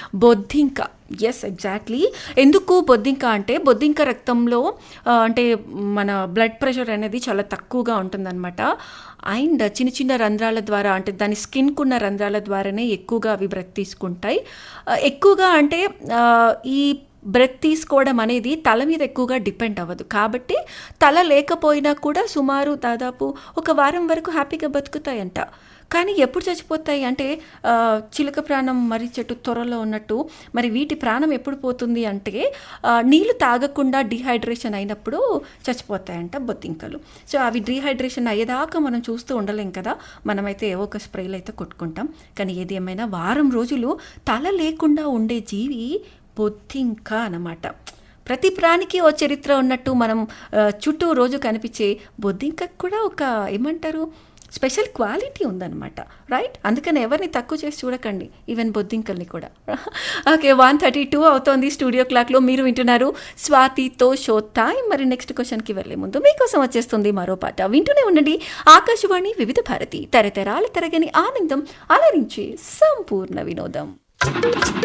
బొద్దింక yes exactly ఎందుకు బొద్దింక అంటే బొద్దింక రక్తంలో ఆ, అంటే మన బ్లడ్ ప్రెషర్ అనేది చాలా తక్కువగా ఉంటుందన్నమాట అండ్ చిన్న చిన్న రంధ్రాల ద్వారా అంటే దాని స్కిన్కున్న రంధ్రాల ద్వారానే ఎక్కువగా అవి బ్రెత్ తీసుకుంటాయి ఆ, ఎక్కువగా అంటే ఆ, ఈ బ్రెత్ తీసుకోవడం అనేది తల మీద ఎక్కువగా డిపెండ్ అవ్వదు కాబట్టి తల లేకపోయినా కూడా సుమారు దాదాపు ఒక వారం వరకు హ్యాపీగా బతుకుతాయంట కానీ ఎప్పుడు చచ్చిపోతాయి అంటే ఆ, చిలుక ప్రాణం మరి చెట్టు త్వరలో ఉన్నట్టు మరి వీటి ప్రాణం ఎప్పుడు పోతుంది అంటే ఆ, నీళ్లు తాగకుండా డిహైడ్రేషన్ అయినప్పుడు చచ్చిపోతాయంట బొత్తింకలు సో అవి డిహైడ్రేషన్ అయ్యేదాకా మనం చూస్తూ ఉండలేం కదా మనమైతే ఏవో ఒక స్ప్రేలు అయితే కొట్టుకుంటాం కానీ ఏది ఏమైనా వారం రోజులు తల లేకుండా ఉండే జీవి బొత్తింక అన్నమాట ప్రతి ప్రాణికి ఓ చరిత్ర ఉన్నట్టు మనం ఆ, చుట్టూ రోజు కనిపించే బొద్దింకకు కూడా ఒక ఏమంటారు స్పెషల్ క్వాలిటీ ఉందన్నమాట రైట్ అందుకని ఎవరిని తక్కువ చేసి చూడకండి ఈవెన్ బొద్దింకల్ని కూడా ఓకే వన్ థర్టీ టూ అవుతోంది స్టూడియో క్లాక్లో మీరు వింటున్నారు స్వాతితో షో టైం మరి నెక్స్ట్ క్వశ్చన్కి వెళ్ళే ముందు మీకోసం వచ్చేస్తుంది మరో పాట వింటూనే ఉండండి ఆకాశవాణి వివిధ భారతి తరతరాల తరగని ఆనందం అలరించే సంపూర్ణ వినోదం